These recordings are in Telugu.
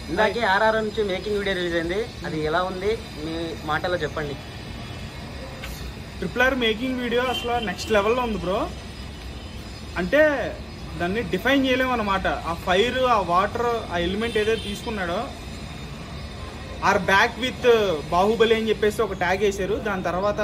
ఇందాకే ఆర్ఆర్ నుంచి మేకింగ్ వీడియో రిలీజ్ అయింది అది ఎలా ఉంది మీ మాటలో చెప్పండి ట్రిపుల్ ఆర్ మేకింగ్ వీడియో అసలు నెక్స్ట్ లెవెల్లో ఉంది బ్రో అంటే దాన్ని డిఫైన్ చేయలేము అనమాట ఆ ఫైర్ ఆ వాటర్ ఆ ఎలిమెంట్ ఏదైతే తీసుకున్నాడో ఆర్ బ్యాక్ విత్ బాహుబలి అని చెప్పేసి ఒక ట్యాగ్ వేశారు దాని తర్వాత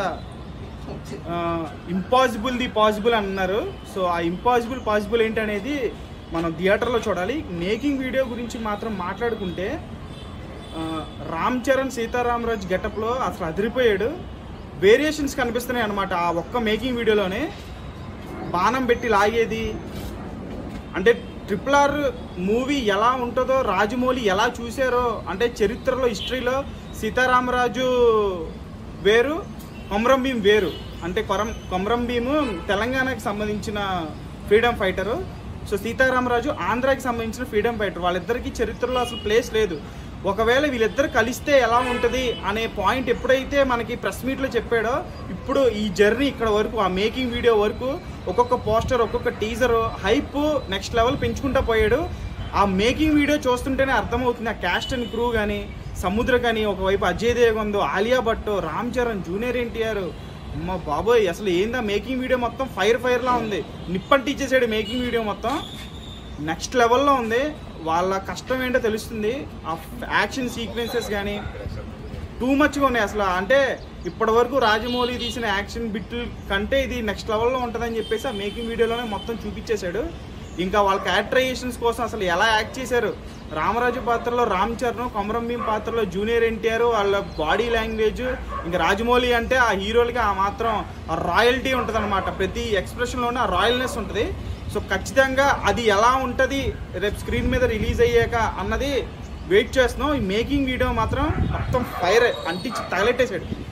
ఇంపాసిబుల్ ది పాసిబుల్ అన్నారు సో ఆ ఇంపాసిబుల్ పాసిబుల్ ఏంటనేది మనం థియేటర్లో చూడాలి మేకింగ్ వీడియో గురించి మాత్రం మాట్లాడుకుంటే ఆ, రామ్ చరణ్ సీతారామరాజు గెటప్లో అసలు అదిరిపోయాడు వేరియేషన్స్ కనిపిస్తున్నాయి అనమాట ఆ ఒక్క మేకింగ్ వీడియోలోనే బాణం పెట్టి లాగేది అంటే ట్రిపుల్ ఆర్ మూవీ ఎలా ఉంటుందో రాజమౌళి ఎలా చూసారో అంటే చరిత్రలో హిస్టరీలో సీతారామరాజు వేరు కొమరం భీం వేరు అంటే కొరం కొమరం భీము తెలంగాణకి సంబంధించిన ఫ్రీడమ్ ఫైటరు సో సీతారామరాజు ఆంధ్రాకి సంబంధించిన ఫ్రీడమ్ ఫైటర్ వాళ్ళిద్దరికి చరిత్రలో అసలు ప్లేస్ లేదు ఒకవేళ వీళ్ళిద్దరు కలిస్తే ఎలా ఉంటుంది అనే పాయింట్ ఎప్పుడైతే మనకి ప్రెస్ మీట్లో చెప్పాడో ఇప్పుడు ఈ జర్నీ ఇక్కడ వరకు ఆ మేకింగ్ వీడియో వరకు ఒక్కొక్క పోస్టర్ ఒక్కొక్క టీజర్ హైప్ నెక్స్ట్ లెవెల్ పెంచుకుంటా పోయాడు ఆ మేకింగ్ వీడియో చూస్తుంటేనే అర్థమవుతుంది ఆ క్యాస్ట్ అండ్ క్రూ కానీ సముద్ర కానీ ఒకవైపు అజయ్ దేవగందో ఆలియా భట్ రామ్ చరణ్ జూనియర్ ఎన్టీఆర్ అమ్మ బాబోయ్ అసలు ఏందా మేకింగ్ వీడియో మొత్తం ఫైర్ ఫైర్లా ఉంది నిప్పంటి ఇచ్చేసాడు మేకింగ్ వీడియో మొత్తం నెక్స్ట్ లెవెల్లో ఉంది వాళ్ళ కష్టం ఏంటో తెలుస్తుంది ఆ యాక్షన్ సీక్వెన్సెస్ కానీ టూ మచ్గా ఉన్నాయి అసలు అంటే ఇప్పటి వరకు రాజమౌళి తీసిన యాక్షన్ బిట్లు కంటే ఇది నెక్స్ట్ లెవెల్లో ఉంటుందని చెప్పేసి ఆ మేకింగ్ వీడియోలోనే మొత్తం చూపించేశాడు ఇంకా వాళ్ళ క్యారెక్టరైజేషన్స్ కోసం అసలు ఎలా యాక్ట్ చేశారు రామరాజు పాత్రలో రామ్ చరణ్ కొమరం భీం పాత్రలో జూనియర్ ఎన్టీఆర్ వాళ్ళ బాడీ లాంగ్వేజ్ ఇంకా రాజమౌళి అంటే ఆ హీరోలకి ఆ మాత్రం ఆ రాయల్టీ ఉంటుంది అనమాట ప్రతి ఎక్స్ప్రెషన్లోనే ఆ రాయల్నెస్ ఉంటుంది సో ఖచ్చితంగా అది ఎలా ఉంటుంది రేపు స్క్రీన్ మీద రిలీజ్ అయ్యాక అన్నది వెయిట్ చేస్తున్నాం ఈ మేకింగ్ వీడియో మాత్రం మొత్తం ఫైర్ అంటించి తగలెట్టేసాడు